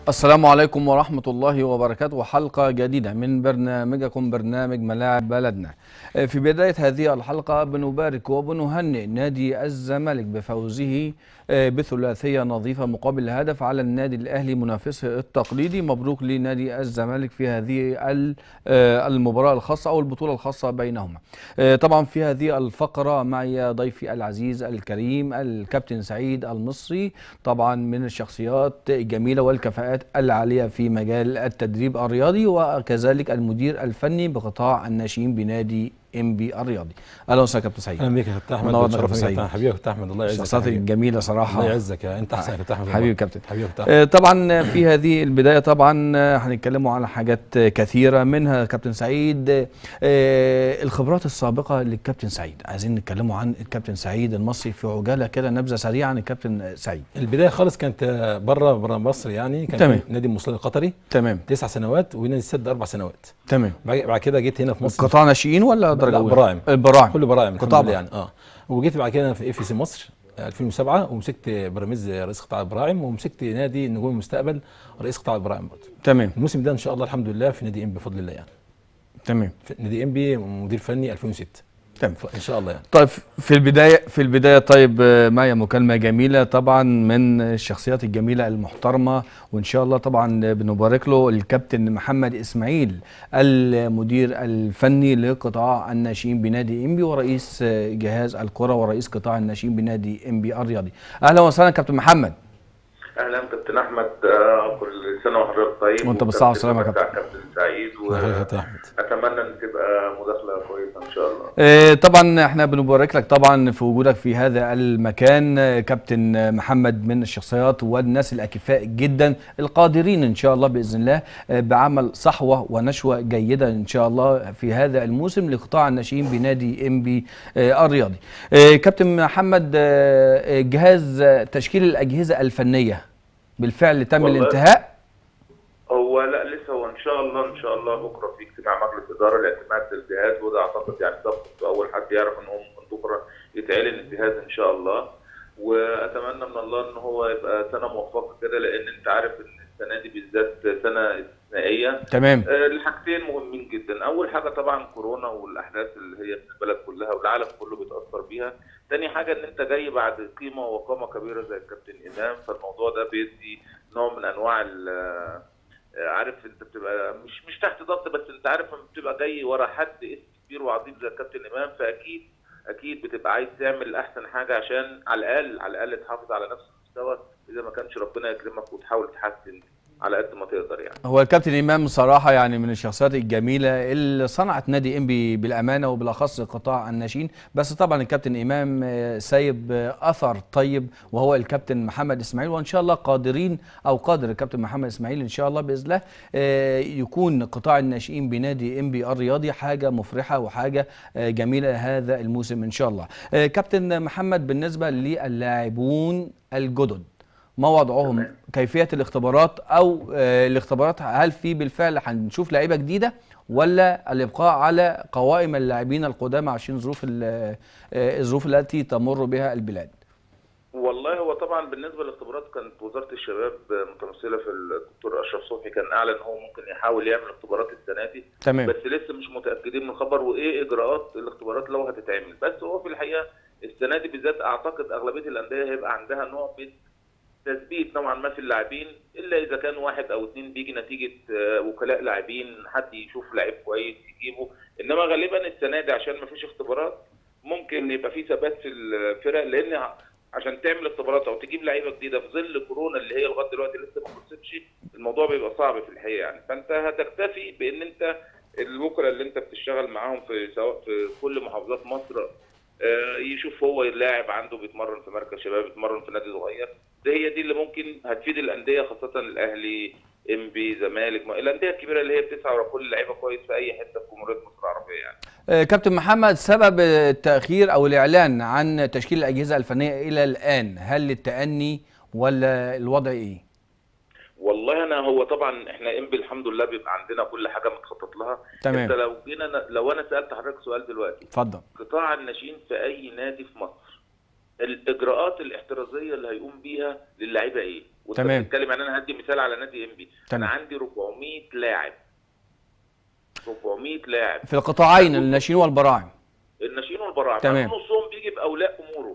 السلام عليكم ورحمة الله وبركاته وحلقة جديدة من برنامجكم برنامج ملاعب بلدنا في بداية هذه الحلقة بنبارك وبنهنئ نادي الزمالك بفوزه بثلاثية نظيفة مقابل هدف على النادي الأهلي منافسه التقليدي مبروك لنادي الزمالك في هذه المباراة الخاصة أو البطولة الخاصة بينهما طبعا في هذه الفقرة معي ضيفي العزيز الكريم الكابتن سعيد المصري طبعا من الشخصيات الجميلة والكفاءات العالية في مجال التدريب الرياضي وكذلك المدير الفني بقطاع الناشئين بنادي ام بي الرياضي اهلا وسهلا كابتن سعيد اهلا بيك يا كابتن احمد منورنا بتشرفني كابتن يا سعيد. حبيبي يا كابتن احمد الله يعزك الشخصيات يا حبيبي. الجميلة صراحة الله يعزك يا انت احسن يا كابتن احمد والله. حبيبي كابتن حبيبي يا كابتن آه، طبعا في هذه البداية طبعا آه، هنتكلموا على حاجات آه، كثيرة منها كابتن سعيد آه، الخبرات السابقة للكابتن سعيد عايزين نتكلموا عن الكابتن سعيد المصري في عجالة كده نبذة سريعة عن الكابتن سعيد البدايه خالص كانت بره بره مصر يعني كان تمام. في نادي المصري القطري تمام تسع سنوات ونادي السد اربع سنوات تمام بعد بعد كده جيت هنا في مصر قطاع ناشئين ولا درجة لا، أولى؟ براعم. البراعم كله براعم قطاع الحمد لله يعني اه وجيت بعد كده في اف سي مصر آه، 2007 ومسكت بيراميدز رئيس قطاع البراعم ومسكت نادي نجوم المستقبل رئيس قطاع البراعم برضه تمام الموسم ده ان شاء الله الحمد لله في نادي ام بفضل الله يعني تمام في نادي ام بي مدير فني 2006 تمام ان شاء الله يعني طيب في البداية في البداية طيب آه، معي مكالمة جميلة طبعا من الشخصيات الجميلة المحترمة وإن شاء الله طبعا بنبارك له الكابتن محمد إسماعيل المدير الفني لقطاع الناشئين بنادي إنبي ورئيس آه، جهاز الكرة ورئيس قطاع الناشئين بنادي إنبي الرياضي أهلا وسهلا كابتن محمد اهلا كابتن احمد آه، كل سنه وحضرتك طيب وأنت بالصحة والسلامة يا وكابتن كابتن. كابتن سعيد الله يخليك يا كابتن احمد واتمنى ان تبقى مداخله كويسه ان شاء الله آه، طبعا احنا بنبارك لك طبعا في وجودك في هذا المكان آه، كابتن آه، محمد من الشخصيات والناس الاكفاء جدا القادرين ان شاء الله باذن الله آه، بعمل صحوه ونشوه جيده ان شاء الله في هذا الموسم لقطاع الناشئين بنادي ام بي الرياضي. آه، كابتن محمد آه، آه، جهاز آه، تشكيل الاجهزه الفنيه بالفعل تم والله. الانتهاء هو لا لسه هو ان شاء الله ان شاء الله بكره في اجتماع مجلس اداره لاعتماد الجهاز وده اعتقد يعني ضبط اول حد يعرف ان هو ممكن بكره يتعلن الجهاز ان شاء الله واتمنى من الله ان هو يبقى سنه موفقه كده لان انت عارف ان السنه دي بالذات سنه استثنائيه تمام آه، الحاجتين مهمين جدا اول حاجه طبعا كورونا والاحداث اللي هي في البلد كلها والعالم كله بيتاثر بيها تاني حاجه ان انت جاي بعد قيمه وقامه كبيره زي الكابتن امام فالموضوع ده بيدي نوع من انواع ال- آه، عارف انت بتبقى مش مش تحت ضغط بس انت عارف لما بتبقى جاي ورا حد اسم كبير وعظيم زي الكابتن امام فاكيد اكيد بتبقى عايز تعمل احسن حاجه عشان على الاقل على الاقل تحافظ على نفس المستوى اذا ما كانش ربنا يكرمك وتحاول تحسن على قد ما تقدر يعني هو الكابتن امام صراحه يعني من الشخصيات الجميله اللي صنعت نادي انبي بالامانه وبالاخص قطاع الناشئين بس طبعا الكابتن امام آه، سايب آه، اثر طيب وهو الكابتن محمد اسماعيل وان شاء الله قادرين او قادر الكابتن محمد اسماعيل ان شاء الله باذن الله آه، يكون قطاع الناشئين بنادي انبي الرياضي حاجه مفرحه وحاجه آه، جميله هذا الموسم ان شاء الله آه، كابتن محمد بالنسبه للاعبون الجدد ما وضعهم تمام. كيفيه الاختبارات او آه، الاختبارات هل في بالفعل هنشوف لعيبه جديده ولا الابقاء على قوائم اللاعبين القدامى عشان ظروف ال- آه، الظروف التي تمر بها البلاد والله هو طبعا بالنسبه للاختبارات كانت وزاره الشباب متمثله في الدكتور اشرف صبحي كان اعلن ان هو ممكن يحاول يعمل اختبارات السنه دي تمام بس لسه مش متاكدين من الخبر وايه اجراءات الاختبارات لو هتتعمل بس هو في الحقيقه السنه دي بالذات اعتقد اغلبيه الانديه هيبقى عندها نوع من تثبيت نوعا ما في اللاعبين الا اذا كان واحد او اثنين بيجي نتيجه آه، وكلاء لاعبين حد يشوف لعيب كويس يجيبه انما غالبا السنه دي عشان ما فيش اختبارات ممكن يبقى في ثبات في الفرق لان ع- عشان تعمل اختبارات او تجيب لعيبه جديده في ظل كورونا اللي هي لغايه دلوقتي لسه ما خلصتش الموضوع بيبقى صعب في الحقيقه يعني فانت هتكتفي بان انت الوكلاء اللي انت بتشتغل معاهم في سواء في كل محافظات مصر آه، يشوف هو اللاعب عنده بيتمرن في مركز شباب بيتمرن في نادي صغير ده هي دي اللي ممكن هتفيد الانديه خاصه الاهلي ام بي زمالك ما- الانديه الكبيره اللي هي بتسعى ورا كل لعيبه كويس في اي حته في جمهوريه مصر العربيه يعني آه، كابتن محمد سبب التاخير او الاعلان عن تشكيل الاجهزه الفنيه الى الان هل للتاني ولا الوضع ايه والله انا هو طبعا احنا ام بي الحمد لله بيبقى عندنا كل حاجه متخطط لها تمام. انت لو جينا لو انا سالت حضرتك سؤال دلوقتي اتفضل قطاع الناشئين في اي نادي في مصر الاجراءات الاحترازيه اللي هيقوم بيها للعيبه ايه وانت تمام. بتتكلم يعني انا هدي مثال على نادي انبي تمام. انا عندي 400 لاعب 400 لاعب في القطاعين الناشئين والبراعم الناشئين والبراعم تمام. نصهم بيجي باولياء اموره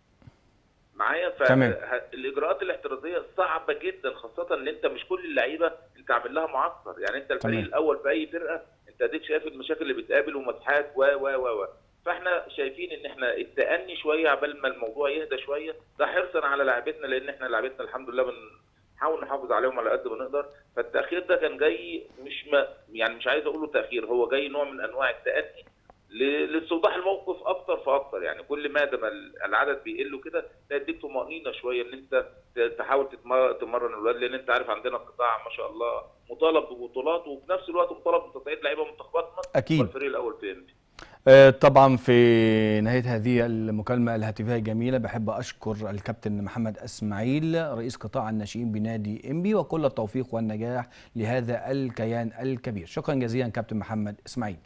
معايا تمام. فالاجراءات الاحترازيه صعبه جدا خاصه ان انت مش كل اللعيبه انت عامل لها معسكر يعني انت الفريق تمام. الاول في اي فرقه انت اديك شايف المشاكل اللي بتقابل ومسحات و و و و فاحنا شايفين ان احنا التأني شويه عبال ما الموضوع يهدى شويه ده حرصا على لاعبتنا لان احنا لاعبتنا الحمد لله بنحاول نحافظ عليهم على قد ما نقدر فالتاخير ده كان جاي مش ما يعني مش عايز اقول له تاخير هو جاي نوع من انواع التأني ل- لاستوضاح الموقف اكتر فاكتر يعني كل ما ده ما ال- العدد بيقل وكده ده يديك طمانينه شويه ان انت ت- تحاول تتم- تمرن الولاد لان انت عارف عندنا القطاع ما شاء الله مطالب ببطولات وفي نفس الوقت مطالب بتصعيد لعيبه منتخبات مصر أكيد. والفريق الاول في انبي آه، طبعا في نهاية هذه المكالمة الهاتفية الجميلة بحب أشكر الكابتن محمد إسماعيل رئيس قطاع الناشئين بنادي إنبي وكل التوفيق والنجاح لهذا الكيان الكبير شكرا جزيلا كابتن محمد إسماعيل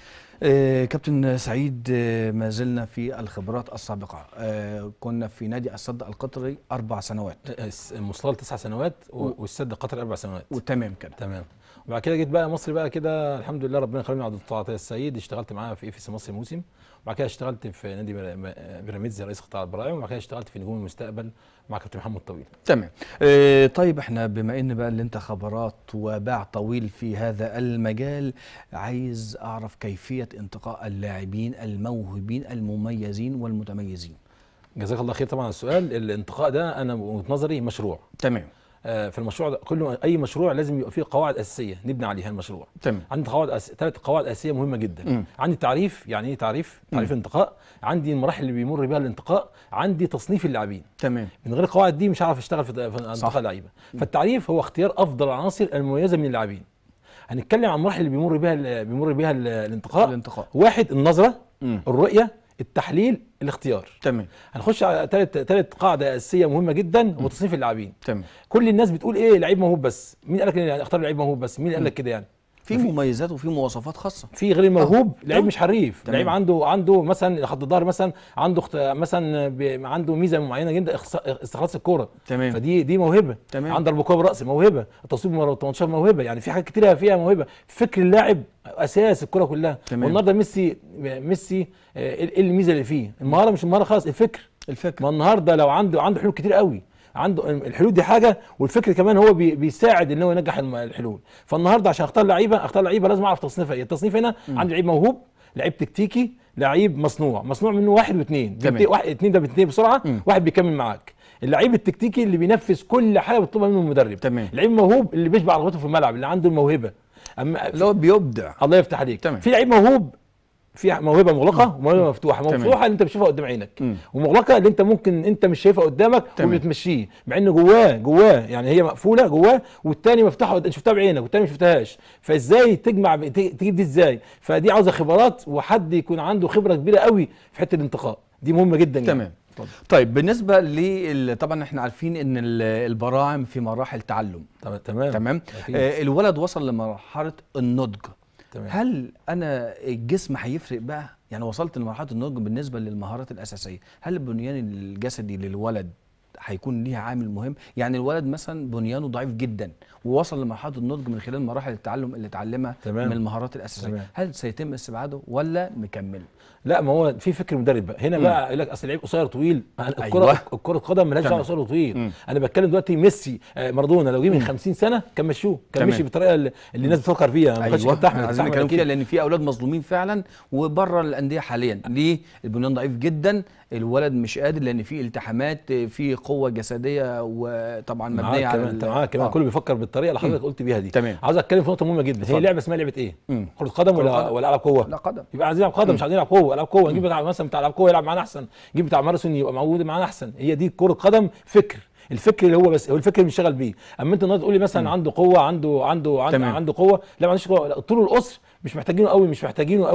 آه، كابتن سعيد آه، ما زلنا في الخبرات السابقة آه، كنا في نادي الصد القطري أربع سنوات المصطلح تسع سنوات و- والسد قطر اربع سنوات وتمام كده تمام وبعد كده جيت بقى مصر بقى كده الحمد لله ربنا خلاني عبد العطيه السيد اشتغلت معاه في اف سي مصر موسم وبعد كده اشتغلت في نادي بيرا- بيراميدز رئيس قطاع البراعم وبعد كده اشتغلت في نجوم المستقبل مع كابتن محمد طويل تمام آه، طيب احنا بما ان بقى اللي انت خبرات وباع طويل في هذا المجال عايز اعرف كيفية انتقاء اللاعبين الموهوبين المميزين والمتميزين جزاك الله خير طبعا على السؤال الانتقاء ده انا وجهه نظري مشروع تمام آه، في المشروع ده كل اي مشروع لازم يبقى فيه قواعد اساسيه نبني عليها المشروع تمام عندي قواعد أس... ثلاث قواعد اساسيه مهمه جدا مم. عندي تعريف يعني ايه تعريف تعريف الانتقاء عندي المراحل اللي بيمر بها الانتقاء عندي تصنيف اللاعبين تمام من غير القواعد دي مش هعرف اشتغل في في انتقاء لعيبه فالتعريف هو اختيار افضل العناصر المميزه من اللاعبين هنتكلم عن المراحل اللي بيمر بها ال- بيمر بها ال- الانتقاء الانتقاء. واحد النظره مم. الرؤيه التحليل الاختيار تمام هنخش على ثالث ثالث قاعده اساسيه مهمه جدا هو تصنيف اللاعبين تمام كل الناس بتقول ايه لعيب موهوب بس مين قال لك إن اختار لعيب موهوب بس مين قال لك كده يعني في مميزات وفي مواصفات خاصة في غير الموهوب آه. لعيب آه. مش حريف تمام. لعيب عنده عنده مثلا خط الظهر مثلا عنده اخت... مثلا ب... عنده ميزه معينه جدا اخص- استخلاص الكوره تمام. فدي دي موهبه تمام. عنده ركوب راس موهبه التصويب مره 18 موهبه يعني في حاجات كتيره فيها موهبه فكر اللاعب اساس الكوره كلها تمام. والنهارده ميسي ميسي آه، ايه إيه الميزه اللي فيه المهاره مش المهاره خالص الفكر الفكرة ما النهارده لو عنده عنده حلول كتير قوي عنده الحلول دي حاجه والفكر كمان هو بي بيساعد ان هو ينجح الم- الحلول فالنهارده عشان اختار لعيبه اختار لعيبه لازم اعرف تصنيفها ايه التصنيف هنا عندي لعيب موهوب لعيب تكتيكي لعيب مصنوع مصنوع منه واحد واثنين تمام. بيبت- واحد اثنين ده بيتنين بسرعه مم. واحد بيكمل معاك اللعيب التكتيكي اللي بينفذ كل حاجه بيطلبها منه المدرب تمام. اللعيب موهوب اللي بيشبع رغبته في الملعب اللي عنده الموهبه اما اللي هو بيبدع الله يفتح عليك تمام. في لعيب موهوب في موهبه مغلقه وموهبه مفتوحه تمام. مفتوحه اللي انت بتشوفها قدام عينك مم. ومغلقه اللي انت ممكن انت مش شايفها قدامك تمام. وبتمشيه مع ان جواه جواه يعني هي مقفوله جواه والتاني مفتوحه قد- شفتها بعينك والتاني ما شفتهاش فازاي تجمع ت- تجيب دي ازاي فدي عاوزه خبرات وحد يكون عنده خبره كبيره قوي في حته الانتقاء دي مهمه جدا يعني. تمام طيب بالنسبة لل طبعا احنا عارفين ان ال- البراعم في مراحل تعلم تمام تمام تمام أكيد. آه الولد وصل لمرحله النضج تمام. هل انا الجسم هيفرق بقى يعني وصلت لمرحله النضج بالنسبه للمهارات الاساسيه هل البنيان الجسدي للولد هيكون ليها عامل مهم يعني الولد مثلا بنيانه ضعيف جدا ووصل لمرحله النضج من خلال مراحل التعلم اللي اتعلمها تمام. من المهارات الاساسيه تمام. هل سيتم استبعاده ولا مكمل لا ما هو في فكر مدرب بقى هنا مم. بقى يقول لك اصل لعيب قصير طويل الكره أيوة. الكره القدم مالهاش تمام. دعوه قصير وطويل مم. انا بتكلم دلوقتي ميسي آه، مارادونا لو جه من 50 سنه كان مشوه كان تمام. مشي بالطريقه اللي اللي الناس بتفكر فيها ما كانش ايوه كابتن احمد احنا عايزين كابتن نتكلم أحمد فيها أكيد. لان في اولاد مظلومين فعلا وبره الانديه حاليا ليه البنيان ضعيف جدا الولد مش قادر لان في التحامات في قوه جسديه وطبعا مبنيه معاك على كمان انت ال- معاك كمان آه. كله بيفكر بالطريقه اللي حضرتك قلت بيها دي تمام. عاوز اتكلم في نقطه مهمه جدا هي اتفضل. لعبه اسمها لعبه ايه مم. كره قدم كرة ولا قدم. ولا العاب قوه لا قدم يبقى عايزين نلعب قدم مش عايزين نلعب قوه العب قوه نجيب بتاع مثلا بتاع العاب قوه يلعب معانا احسن نجيب بتاع ماراثون يبقى موجود معانا احسن هي دي كره قدم فكر الفكر اللي هو بس هو الفكر اللي بنشتغل بيه اما انت النهارده تقول لي مثلا عنده قوه عنده عنده عنده, تمام. عنده قوه لا ما عندوش قوه لا، طول القصر مش محتاجينه قوي مش محتاجينه قوي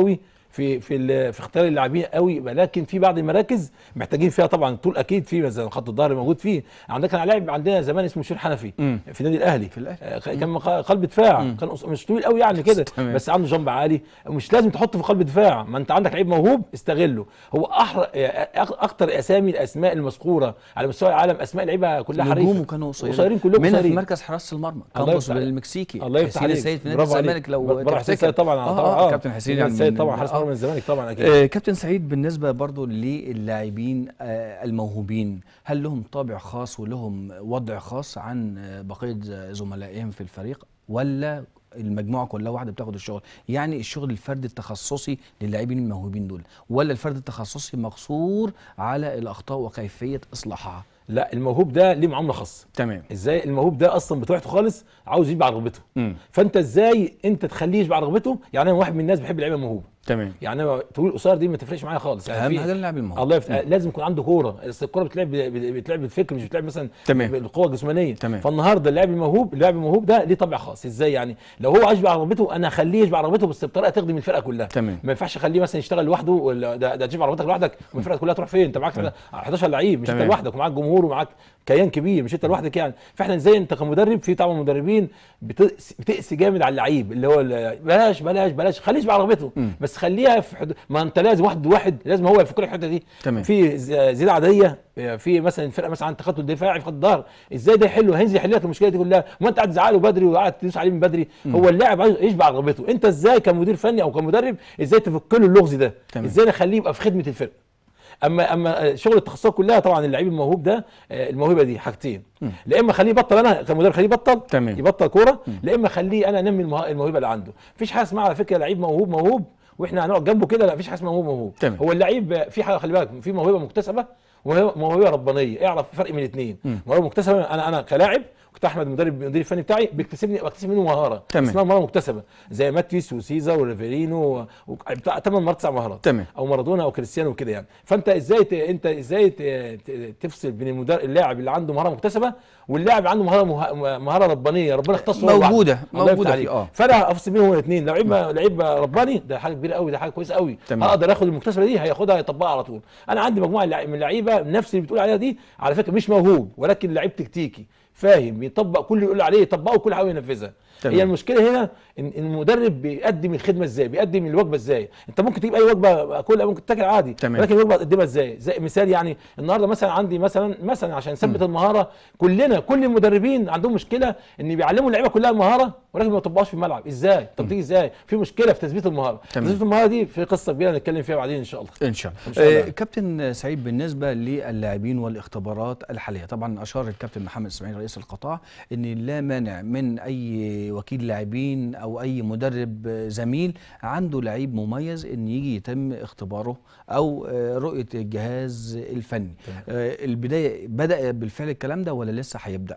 في في ال- في اختيار اللاعبين قوي ولكن في بعض المراكز محتاجين فيها طبعا طول اكيد في مثلا خط الظهر موجود فيه عندك كان لاعب عندنا زمان اسمه شير حنفي مم. في النادي الاهلي في الأهلي. آه، كان مق- قلب دفاع كان قص- مش طويل قوي يعني كده تمام. بس عنده جنب عالي مش لازم تحطه في قلب دفاع ما انت عندك لعيب موهوب استغله هو احر أخ- اكتر اسامي الاسماء المذكوره على مستوى العالم اسماء لعيبه كلها حريفه نجومه كانوا قصيرين قصيرين كلهم منها في قصيرين مركز حراسه المرمى الله كامبوس يفتح عليك. بالمكسيكي الله يفتح حسين عليك السيد في نادي برافو عليك. الزمالك لو برافو حسين تفتكر. السيد طبعا آه, طبعا آه, كابتن حسين يعني السيد من- طبعا حارس آه. مرمى الزمالك طبعا اكيد آه، كابتن سعيد بالنسبة برضو للاعبين آه، الموهوبين هل لهم طابع خاص ولهم وضع خاص عن آه، بقية زملائهم في الفريق ولا المجموعة كلها واحدة بتاخد الشغل يعني الشغل الفردي التخصصي للاعبين الموهوبين دول ولا الفرد التخصصي مقصور على الأخطاء وكيفية إصلاحها لا الموهوب ده ليه معامله خاصه تمام ازاي الموهوب ده اصلا بطبيعته خالص عاوز يشبع رغبته مم. فانت ازاي انت تخليه يشبع رغبته يعني انا واحد من الناس بحب اللعيبه الموهوبه تمام يعني انا طويل قصير دي ما تفرقش معايا خالص يعني أهم في- حاجة اللاعب الموهوب الله يفتح لازم يكون عنده كوره أصل الكوره بتلعب بتلعب بالفكر مش بتلعب مثلا تمام. بالقوه الجسمانيه تمام. فالنهارده اللاعب الموهوب اللاعب الموهوب ده ليه طبع خاص ازاي يعني لو هو يشبع رغبته انا اخليه يشبع رغبته بس بطريقه تخدم الفرقه كلها تمام. ما ينفعش اخليه مثلا يشتغل لوحده ولا ده, ده تشبع رغبتك لوحدك والفرقه كلها تروح فين انت معاك 11 لعيب مش انت تمام. لوحدك ومعاك جمهور ومعاك كيان كبير مش انت لوحدك يعني فاحنا ازاي انت كمدرب في طبعا مدربين بتقس- بتقسي جامد على اللعيب اللي هو ال- بلاش بلاش بلاش خليه يشبع رغبته بس خليها في حدود ما انت لازم واحد واحد لازم هو يفكر الحته دي تمام. في ز- زياده عاديه في مثلا فرقه مثلا عند تخطط دفاعي في خط الظهر ازاي ده يحله هينزل يحل لك المشكله دي كلها ما انت قاعد تزعله بدري وقاعد تدوس عليه من بدري هو اللاعب عايز يشبع رغبته انت ازاي كمدير فني او كمدرب ازاي تفك له اللغز ده تمام. ازاي نخليه يبقى في خدمه الفرقه اما اما شغل التخصصات كلها طبعا اللعيب الموهوب ده آه، الموهبه دي حاجتين لا اما خليه يبطل انا كمدرب خليه يبطل تمام. يبطل كوره لا اما خليه انا انمي المه- الموهبه اللي عنده مفيش حاجه اسمها على فكره لعيب موهوب موهوب واحنا هنقعد جنبه كده لا مفيش حاجه اسمها موهوب موهوب تمام. هو اللعيب في حاجه خلي بالك في موهبه مكتسبه وموهبه موهبة ربانيه اعرف الفرق بين الاثنين موهبه مكتسبه انا انا كلاعب كنت احمد مدرب المدير الفني بتاعي بيكتسبني بكتسب منه مهاره تمام. اسمها مهاره مكتسبه زي ماتيس وسيزا وريفيرينو و- بتاع ثمان مرات تسع مهارات تمام. او مارادونا او كريستيانو وكده يعني فانت ازاي ت... انت ازاي ت... ت- تفصل بين المدرب اللاعب اللي عنده مهاره مكتسبه واللاعب عنده مهاره مه... مهاره ربانيه ربنا اختصه هو لوحده. موجودة، الله يفتح موجودة عليك. فيه، آه. فانا افصل بينهم الاثنين لو لعيب لعيب رباني ده حاجه كبيره قوي ده حاجه كويسه قوي تمام. هقدر اخد المكتسبه دي هياخدها يطبقها على طول انا عندي مجموعه لع- من اللعيبه نفس اللي بتقول عليها دي على فكره مش موهوب ولكن لعيب تكتيكي فاهم يطبق كل اللي يقول عليه يطبقه وكل حاجه ينفذها تمام. هي المشكله هنا ان إن المدرب بيقدم الخدمه ازاي بيقدم الوجبه ازاي انت ممكن تجيب اي وجبه اكلها ممكن تاكل عادي تمام. ولكن الوجبه تقدمها ازاي زي مثال يعني النهارده مثلا عندي مثلا مثلا عشان نثبت المهاره كلنا كل المدربين عندهم مشكله ان بيعلموا اللعيبه كلها المهاره ولكن ما يطبقوهاش في الملعب ازاي طب تيجي ازاي في مشكله في تثبيت المهاره تمام. تثبيت المهاره دي في قصه كبيره نتكلم فيها بعدين ان شاء الله ان شاء إن الله, شاء الله. آه كابتن سعيد بالنسبه للاعبين والاختبارات الحاليه طبعا اشار الكابتن محمد اسماعيل رئيس القطاع ان لا مانع من اي وكيل لاعبين او اي مدرب آه، زميل عنده لعيب مميز ان يجي يتم اختباره او آه، رؤيه الجهاز الفني آه البدايه بدا بالفعل الكلام ده ولا لسه هيبدا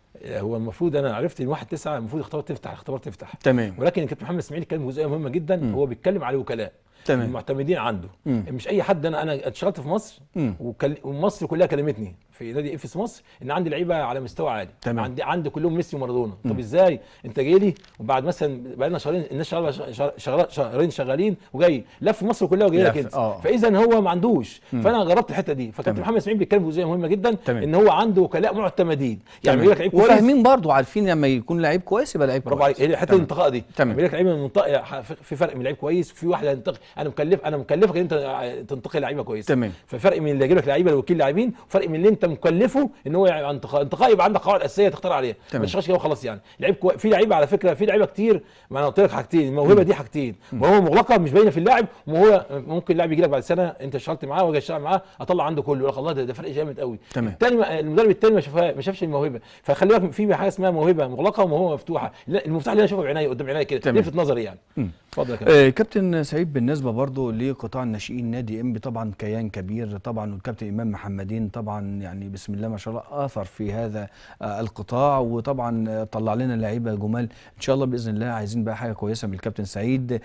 هو المفروض انا عرفت ان واحد تسعة المفروض اختبار تفتح الاختبار تفتح تمام ولكن الكابتن محمد اسماعيل اتكلم في جزئيه مهمه جدا هو بيتكلم على الوكلاء تمام. المعتمدين عنده مم. مش اي حد انا انا اشتغلت في مصر مم. وكل... ومصر كلها كلمتني في نادي افس مصر ان عندي لعيبه على مستوى عالي تمام. عندي عندي كلهم ميسي ومارادونا طب ازاي انت جاي لي وبعد مثلا بقى لنا شهرين الناس شغاله شغال- شغال- شهرين شغالين وجاي لف مصر كلها وجاي لك لف، انت آه. فاذا هو ما عندوش فانا جربت الحته دي فكابتن تمام. محمد اسماعيل بيتكلم في جزئيه مهمه جدا تمام. ان هو عنده وكلاء معتمدين يعني تمام. بيجي لك لعيب كويس وفاهمين برضه عارفين لما يكون لعيب كويس يبقى لعيب برافو كويس عليك هي حته تمام. الانتقاء دي تمام. بيقول لك لعيب من المنطقه ح- في فرق من لعيب كويس وفي واحد هينتقي انا مكلف انا مكلفك ان انت تنتقي لعيبه كويسه تمام. ففرق من اللي يجيب لك لعيبه الوكيل لاعبين وفرق من اللي انت مكلفه ان هو يعني انتقاء انتقاء يبقى عندك قواعد اساسيه تختار عليها تمام. ما تشتغلش كده وخلاص يعني لعيب كوي... في لعيبه على فكره في لعيبه كتير ما انا قلت لك حاجتين الموهبه دي حاجتين موهبه مغلقه مش باينه في اللاعب وهو ممكن اللاعب يجي لك بعد سنه انت اشتغلت معاه واجي اشتغل معاه اطلع عنده كله يقول لك الله ده, ده فرق جامد قوي تمام. التاني ما- المدرب التاني ما شافها ما شافش الموهبه فخلي بالك في حاجه اسمها موهبه مغلقه وموهبه مفتوحه لا، المفتاح اللي انا اشوفه بعيني قدام عيني كده تمام. يلفت نظري يعني اتفضل يا كابتن آه، كابتن سعيد بالنسبه برضو لقطاع الناشئين نادي انبي طبعا كيان كبير طبعا والكابتن امام محمدين طبعا يعني بسم الله ما شاء الله اثر في هذا آه، القطاع وطبعا آه، طلع لنا لعيبه جمال ان شاء الله باذن الله عايزين بقى حاجه كويسه من الكابتن سعيد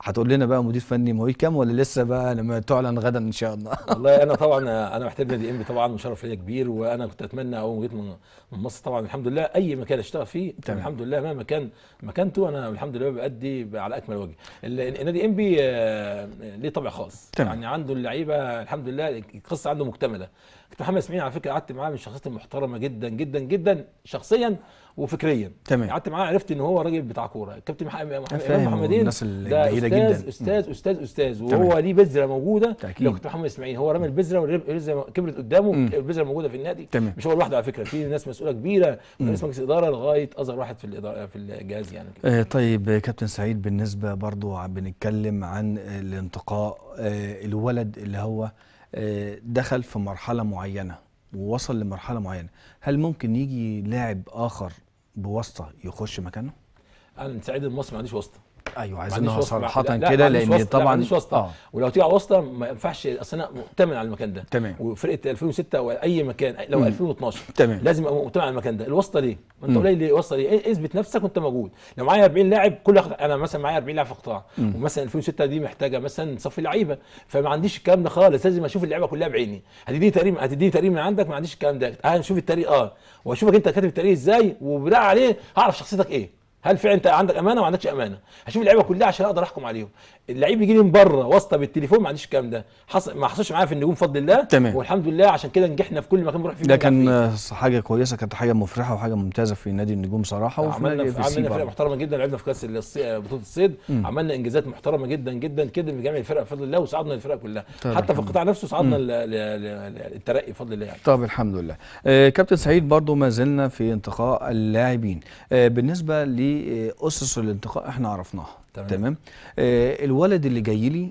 هتقول لنا بقى مدير فني مواليد كام ولا لسه بقى لما تعلن غدا ان شاء الله والله انا طبعا انا محتاج نادي انبي طبعا وشرف ليا كبير وانا كنت اتمنى اول ما جيت من من مصر طبعا الحمد لله اي مكان اشتغل فيه تمام. الحمد لله مهما كان مكانته انا الحمد لله بأدي على اكمل وجه ال- نادي انبي آه، ليه طابع خاص تمام. يعني عنده اللعيبه الحمد لله القصه عنده مكتمله كابتن محمد اسماعيل على فكره قعدت معاه من الشخصيات المحترمه جدا جدا جدا شخصيا وفكريا تمام. قعدت معاه عرفت ان هو راجل بتاع كوره كابتن مح- محمد فاهم، إمام محمدين والناس ده الجيدة استاذ جدا. استاذ استاذ استاذ تمام. وهو ليه بذره موجوده تأكيد. لو كابتن محمد اسماعيل هو رمى البذره والبذره كبرت قدامه البذره موجوده في النادي تمام. مش هو لوحده على فكره في ناس مسؤوله كبيره من رئيس مجلس الاداره لغايه اصغر واحد في الاداره في الجهاز يعني كده. آه، طيب آه، كابتن سعيد بالنسبة برضو ع- بنتكلم عن الانتقاء آه، الولد اللي هو آه، دخل في مرحلة معينة ووصل لمرحلة معينة هل ممكن يجي لاعب آخر بواسطة يخش مكانه؟ انا سعيد المصري ما عنديش واسطه ايوه ما عايزينها عنديش واسطة. صراحة لا، لا، كده ما عنديش لأن واسطة. لا، ما طبعا عنديش واسطه آه. ولو تيجي على واسطه ما ينفعش اصل انا مؤتمن على المكان ده تمام. وفرقه 2006 او اي مكان لو مم. 2012 تمام. لازم ابقى مؤتمن على المكان ده الواسطه ليه؟ ما انت مم. قليل ليه واسطه ليه؟ إيه، اثبت نفسك وانت موجود لو معايا 40 لاعب كل أخ... انا مثلا معايا 40 لاعب في قطاع ومثلا 2006 دي محتاجه مثلا صف لعيبه فما عنديش الكلام ده خالص لازم اشوف اللعيبه كلها بعيني هتديني تقريب هتديني تقريب من عندك ما عنديش الكلام ده هنشوف التاريخ اه واشوفك انت كاتب التاريخ ازاي وبناء عليه هعرف شخصيتك ايه هل فعلا انت عندك امانه وما عندكش امانه هشوف اللعيبه كلها عشان اقدر احكم عليهم اللعيب يجي لي من بره واسطه بالتليفون ما عنديش الكلام ده حصل ما حصلش معايا في النجوم بفضل الله تمام. والحمد لله عشان كده نجحنا في كل مكان بنروح فيه ده بننجح كان فيه. آه، حاجة كويسة كانت حاجة مفرحة وحاجة ممتازة في نادي النجوم صراحة وفي عملنا نادي في في السي عملنا فرق برضه. محترمه جدا لعبنا في كاس الصي- بطوله الصيد عملنا انجازات محترمه جدا جدا كده بجميع الفرق بفضل الله وصعدنا الفرق كلها طيب حتى في الحمد القطاع نفسه صعدنا ل- ل- ل- للترقي بفضل الله يعني طب الحمد لله آه كابتن سعيد برضو ما زلنا في انتقاء اللاعبين آه بالنسبة لأسس الانتقاء احنا عرفناها تمام. تمام آه الولد اللي جاي لي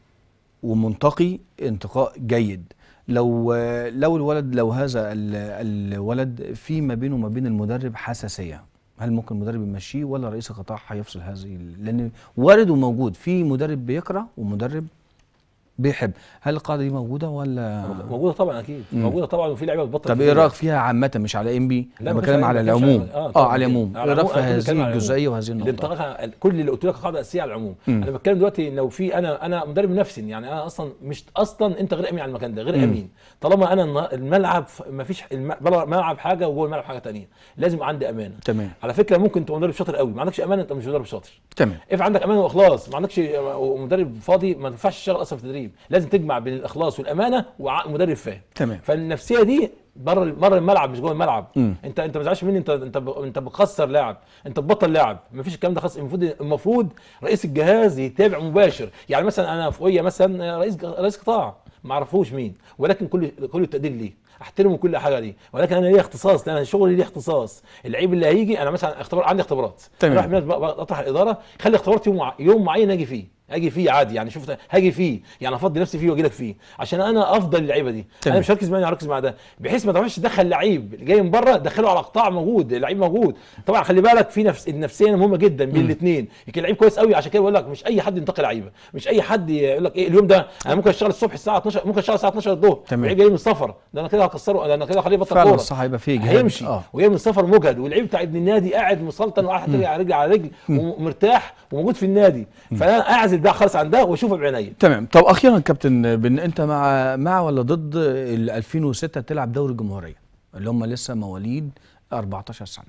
ومنتقي انتقاء جيد لو آه لو الولد لو هذا ال- الولد في ما بينه وما بين المدرب حساسية هل ممكن المدرب يمشيه ولا رئيس القطاع هيفصل هذه ال- لان وارد وموجود في مدرب بيكره ومدرب بيحب هل القاعده دي موجوده ولا موجوده طبعا اكيد مم. موجوده طبعا وفي لعيبه بتبطل طب كتير. ايه رايك فيها عامه مش على ام بي لا، انا ما بتكلم كانش- على ما كانش العموم على- آه، اه طبعاً على كده. العموم على ايه رايك في العموم، أنا كنت بتكلم هذه على الجزئيه وهذه النقطه الانتقاء كل اللي قلت لك قاعده اساسيه على العموم مم. انا بتكلم دلوقتي لو في انا انا مدرب نفسي يعني انا اصلا مش اصلا انت غير امين على المكان ده غير مم. امين طالما انا النا- الملعب ما فيش الملعب حاجه وجوه الملعب حاجه تانية لازم يبقى عندي امانه تمام على فكره ممكن تبقى مدرب شاطر قوي ما عندكش امانه انت مش مدرب شاطر تمام اف عندك امانه واخلاص ما عندكش مدرب فاضي ما ينفعش تشتغل اصلا في التدريب لازم تجمع بين الاخلاص والامانه ومدرب فاهم تمام فالنفسيه دي بره بره الملعب مش جوه الملعب مم. انت انت ما تزعلش مني انت انت ب- انت بتخسر لاعب انت بتبطل لاعب ما فيش الكلام ده خالص المفروض المفروض رئيس الجهاز يتابع مباشر يعني مثلا انا فوقيه مثلا رئيس رئيس قطاع ما اعرفوش مين ولكن كل كل التقدير ليه احترمه كل حاجه ليه ولكن انا ليا اختصاص انا شغلي ليه اختصاص اللعيب اللي هيجي انا مثلا اختبار عندي اختبارات تمام. راح من- اطرح الاداره خلي اختبارات يوم مع- يوم معين اجي فيه اجي فيه عادي يعني شفت هاجي فيه يعني افضي نفسي فيه واجي لك فيه عشان انا افضل اللعيبه دي تمام. انا مش هركز مع انا هركز مع ده بحيث ما تعرفش تدخل لعيب جاي من بره دخله على قطاع موجود اللعيب موجود طبعا خلي بالك في نفس النفسيه مهمه جدا بين الاثنين يمكن لعيب كويس قوي عشان كده بقول لك مش اي حد ينتقي لعيبه مش اي حد يقول لك ايه اليوم ده انا ممكن اشتغل الصبح الساعه 12 ممكن اشتغل الساعه 12 الظهر تمام. لعيب جاي من السفر ده انا كده هكسره ده انا كده هخليه يبطل فعلا كوره الصح هيبقى فيه جهاد هيمشي اه وجاي من السفر مجهد واللعيب بتاع ابن النادي قاعد مسلطن وقاعد حاطط على رجل على رجل ومرتاح وموجود في النادي فانا اعزل ده خالص عن ده واشوفه بعينيا تمام طب اخيرا كابتن بن انت مع مع ولا ضد ال 2006 تلعب دوري الجمهوريه اللي هم لسه مواليد 14 سنه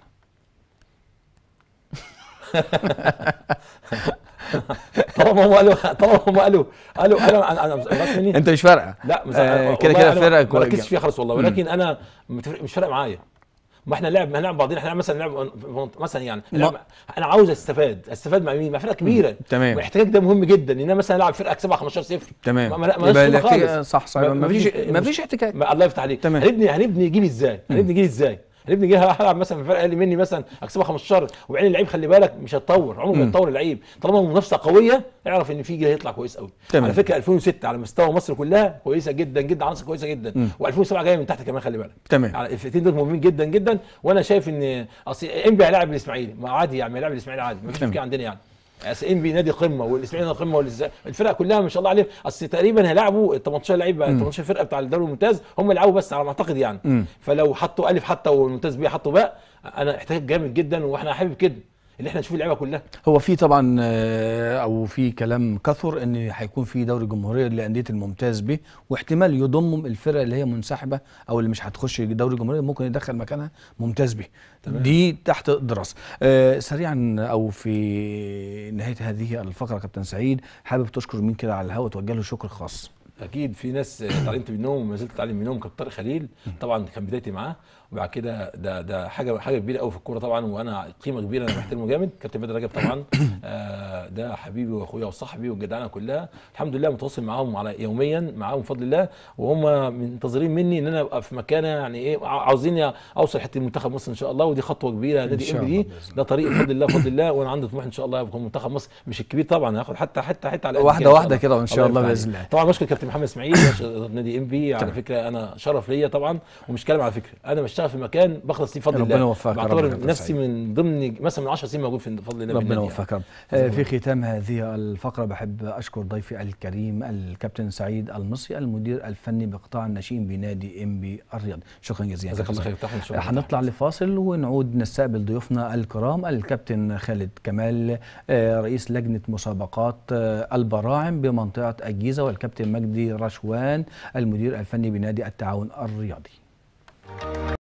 طالما هم قالوا طالما هم قالوا قالوا انا انا انا أنا مني انت مش فارقه لا مش آه كده كده فرقه ما كويسه ركزتش فيها خالص والله ولكن انا متفرق- مش فارق معايا ما احنا لعب ما هنلعب بعضنا احنا مثلا نلعب مثلا يعني ما- نلعب انا عاوز استفاد استفاد مع مين مع فرقه كبيره تمام. والاحتكاك ده مهم جدا ان انا مثلا العب فرقه اكسبها 15 0 تمام ما- ما- ما يبقى لهاش قيمة الاحتكاك- خالص. صح صح ما فيش ما مش- فيش احتكاك ما الله يفتح عليك تمام. هنبني هنبني جيل ازاي هنبني جيل ازاي هنبني جيل هلعب مثلا في فرقه اقل مني مثلا اكسبها 15 وبعدين اللعيب خلي بالك مش هتطور عمره ما يتطور اللعيب طالما المنافسه قويه اعرف ان في جيل هيطلع كويس قوي تمام. على فكره 2006 على مستوى مصر كلها كويسه جدا جدا عناصر كويسه جدا و2007 جايه من تحت كمان خلي بالك تمام. يعني الفرقتين دول مهمين جدا جدا وانا شايف ان اصل انبي هيلاعب الاسماعيلي ما عادي يعني هيلاعب الاسماعيلي عادي ما فيش تمام. مشكله عندنا يعني اصل انبي نادي قمه والاسماعيلي نادي قمه والإز- الفرق كلها ما شاء الله عليهم اصل تقريبا هيلاعبوا ال 18 لعيب 18 فرقه بتاع الدوري الممتاز هم اللي يلعبوا بس على ما اعتقد يعني فلو حطوا الف حتى والممتاز بيه حطوا باء انا احتاج جامد جدا واحنا حابب كده اللي احنا نشوف اللعيبه كلها هو في طبعا آه، او في كلام كثر ان هيكون في دوري جمهوريه لانديه الممتاز به واحتمال يضم الفرق اللي هي منسحبه او اللي مش هتخش دوري جمهوريه ممكن يدخل مكانها ممتاز به دي تحت دراسه آه، سريعا او في نهايه هذه الفقره كابتن سعيد حابب تشكر مين كده على الهواء توجه له شكر خاص اكيد في ناس اتعلمت منهم وما زلت اتعلم منهم كابتن طارق خليل طبعا كان بدايتي معاه وبعد كده ده ده حاجه حاجه كبيره قوي في الكوره طبعا وانا قيمه كبيره انا بحترمه جامد كابتن بدر رجب طبعا آه ده حبيبي واخويا وصاحبي والجدعنه كلها الحمد لله متواصل معاهم على يوميا معاهم بفضل الله وهم منتظرين مني ان انا ابقى في مكانه يعني ايه ع- عاوزين اوصل حته منتخب مصر ان شاء الله ودي خطوه كبيره نادي شاء ام الله دي بإذن الله. ده طريق بفضل الله بفضل الله وانا عندي طموح ان شاء الله يكون منتخب مصر مش الكبير طبعا هاخد حتى حتى حتى على قد واحدة كده إن شاء واحدة الله. كده وإن شاء الله يفتح بإذن عليك. الله. طبعا بشكر كابتن محمد اسماعيل بشكر نادي ام بي على تمام. فكره انا شرف ليا طبعا ومش كلام على فكره انا بشتغل في مكان بخلص فيه بفضل ربنا الله يوفقك يا رب يا بعتبر كابتن نفسي سعيد. من ضمن مثلا من 10 سنين موجود في بفضل الله ربنا بالنادي يوفقك يا رب آه، في ختام هذه الفقرة بحب أشكر ضيفي الكريم الكابتن سعيد المصري المدير الفني بقطاع الناشئين بنادي ام بي الرياض شكرا جزيلا جزاك كابتن الله سعيد. خير تحمد شكرا هنطلع لفاصل ونعود نستقبل ضيوفنا الكرام الكابتن خالد كمال آه، رئيس لجنة مسابقات آه، البراعم بمنطقة الجيزة والكابتن مجدي رشوان المدير الفني بنادي التعاون الرياضي